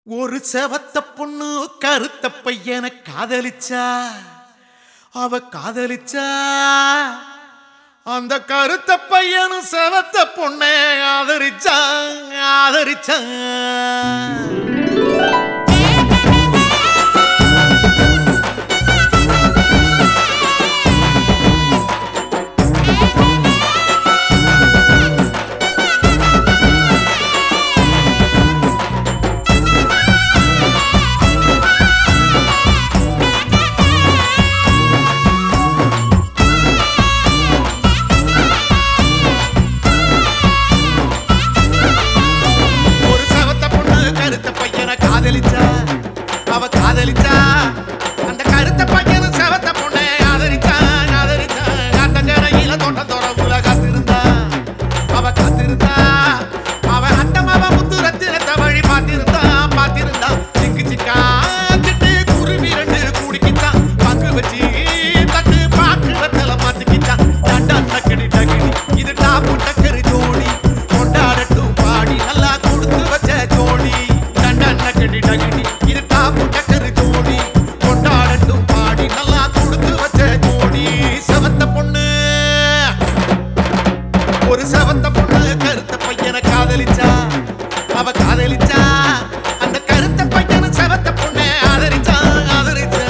ஒரு செவத்த பொண்ணு கருத்த பையனை காதலிச்சா அவ காதலிச்சா அந்த கருத்த பையனும் செவத்த பொண்ணை ஆதரிச்சா ஆதரிச்சா ஒரு செவத்த பொண்ணு கருத்த பையனை காதலிச்சா அவ காதலிச்சா அந்த கருத்த பையனும் செவத்த பொண்ணை ஆதரிச்சா ஆதரிச்சா ஆத்தங்கரையில தோட்ட தோற காத்திருந்தா அவ காத்திருந்தா அவ அட்டமாவ முத்து ரத்தினத்தை வழி பார்த்திருந்தா பார்த்திருந்தா சிக்கு சிக்கா சிட்டு குருவி ரெண்டு குடிக்கிச்சான் பங்கு வச்சு தட்டு பாக்கு வெத்தல மாத்திக்கிச்சான் டண்டா டக்கடி டக்கடி இது டாப்பு டக்கரி ஜோடி கொண்டாடட்டும் பாடி நல்லா கொடுத்து வச்ச ஜோடி டண்டா டக்கடி டக்கடி இது டாப்பு டக்கரி ஜோடி கொண்டாடட்டும் பாடி நல்லா கொடுத்து வச்ச ஜோடி செவத்த பொண்ணு ஒரு செவத்த பொண்ணு கருத்த பையனை காதலிச்சா அவ காதலிச்சா அந்த கருத்த பையனு செவத்த பொண்ணை ஆதரிச்சா ஆதரிச்சா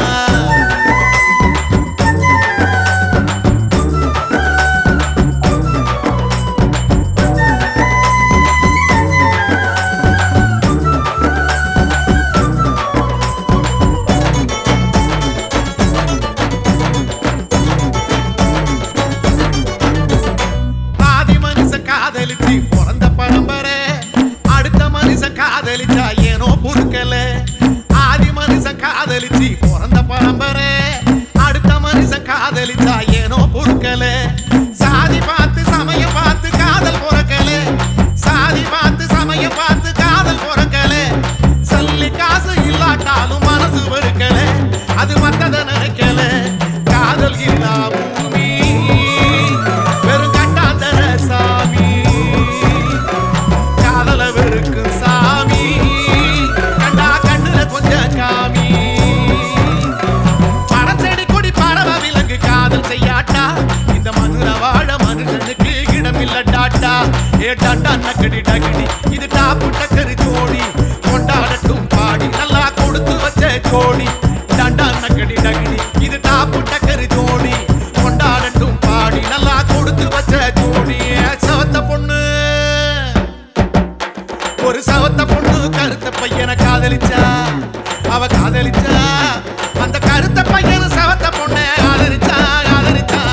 ஆதி மனுஷன் காதலிச்சு பிறந்த பரம்பரை அடுத்த மனுஷன் காதலிச்சா ஏனோ பொறுக்கல ஆதி மனுஷன் காதலிச்சு பிறந்த பரம்பரை அடுத்த மனுஷன் காதலிச்சா ஏனோ பொறுக்கல சாதி பார்த்து சமயம் பார்த்து காதல் பொறக்கல சாதி பார்த்து சமயம் பார்த்து காதல் பொறக்கல சல்லி காசு இல்லாட்டாலும் மனசு வெறுக்கல அது மத்தத நினைக்கல காதல் இல்லா பூமி வெறும் கட்டாந்தர சாமி காதல வெறுக்கு சாமி கண்டா கண்ணுல கொஞ்சம் காமி பழச்செடி கொடி பறவ விலங்கு காதல் செய்யாட்டா இந்த மதுர வாழ மனுஷனுக்கு இடம் இல்லட்டாட்டா ஏ டாட்டா நக்கடி டக்கடி இது டாப்பு டக்கரு ஜோடி கொண்டாடட்டும் பாடி நல்லா கொடுத்து வச்ச ஜோடி டாட்டா நக்கடி டக்கடி இது டாப்பு டக்கரு ஜோடி கொண்டாடட்டும் பாடி நல்லா கொடுத்து வச்ச ஜோடி ஏ சவத்த பொண்ணு ஒரு சவத்த பொண்ணு கருத்த பையனை காதலிச்சா அவ காதலிச்சா அந்த கருத்த பையனு சவத்த பொண்ணை ஆதரிச்சா ஆதரிச்சா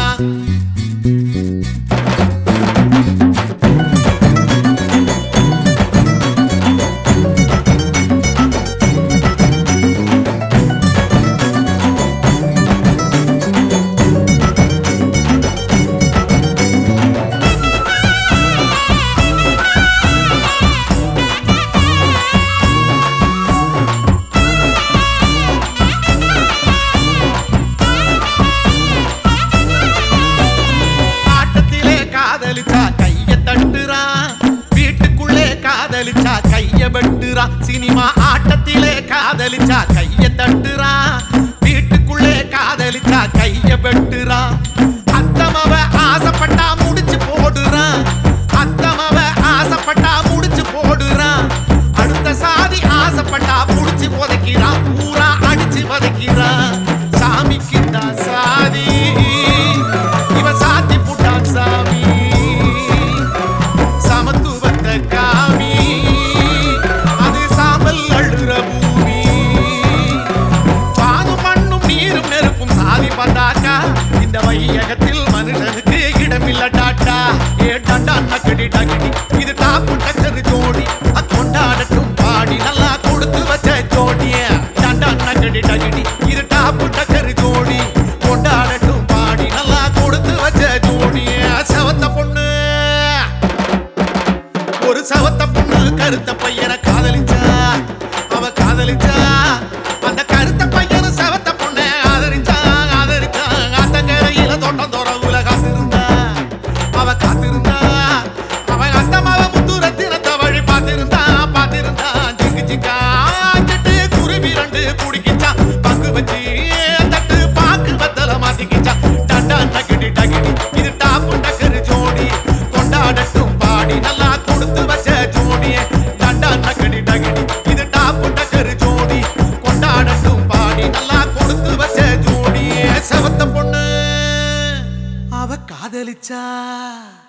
ஆட்டத்திலே காதலிச்சா கைய தட்டுறான் வீட்டுக்குள்ளே காதலிச்சா கைய வெட்டுறான் சினிமா ஆட்டத்திலே காதலிச்சா கைய தட்டுறான் வீட்டுக்குள்ளே காதலிச்சா கைய வெட்டுறான் அத்தமவ ஆசைப்பட்டா முடிச்சு போடுறான் அத்தமவ ஆசைப்பட்டா முடிச்சு போடுறான் அடுத்த சாதி ஆசைப்பட்டா புடிச்சு உதைக்கிறான் பூரா அடிச்சு வதைக்கிறான் சாமிக்கு தான் சாதி இவன் சாத்தி புட்டான் சாமி சமத்துவத்தை காமி அது சாம்பல் அழுற பூமி பாகும் மண்ணும் நீரும் நெருப்பும் சாதி பார்த்தாக்கா இந்த வையகத்தில் மனுஷனுக்கு இடமில்ல டாட்டா ஏ டாட்டா நக்கடி டக்கடி இது டாப்பு டக்கரு ஜோடி அக்கொண்டாடட்டும் பாடி நல்லா கொடுத்து வச்ச ஜோடிய டாண்டா நக்கடி டக்கடி இது டாப்பு டக்கரு ஜோடி கொண்டாடட்டும் பாடி நல்லா கொடுத்து வச்ச ஜோடிய செவத்த பொண்ணு ஒரு சவத்த பொண்ணு கருத்த பையனை காதலிச்சா அவ காதலிச்சா அந்த கருத்த பையனு சவத்த பொண்ணை ஆதரிச்சா ஆதரிச்சா ஆத்தங்கரையில தோட்டம் தோற உல காத்திருந்தா அவ காத்திருந்தா அவன் அத்தமாவ முத்து ரத்தினத்தை வழி பார்த்திருந்தா பார்த்திருந்தா ஜிங்கு ஜிங்கா மாட்டிக்கிச்சா டண்டா டக்கிடி டக்கிடி இது டாப்பு டக்கரு ஜோடி கொண்டாடட்டும் பாடி நல்லா கொடுத்து வச்ச ஜோடி டண்டா டக்கடி டக்கிடி இது டாப்பு டக்கரு ஜோடி கொண்டாடட்டும் பாடி நல்லா கொடுத்து வச்ச ஜோடி செவத்த பொண்ணு அவ காதலிச்சா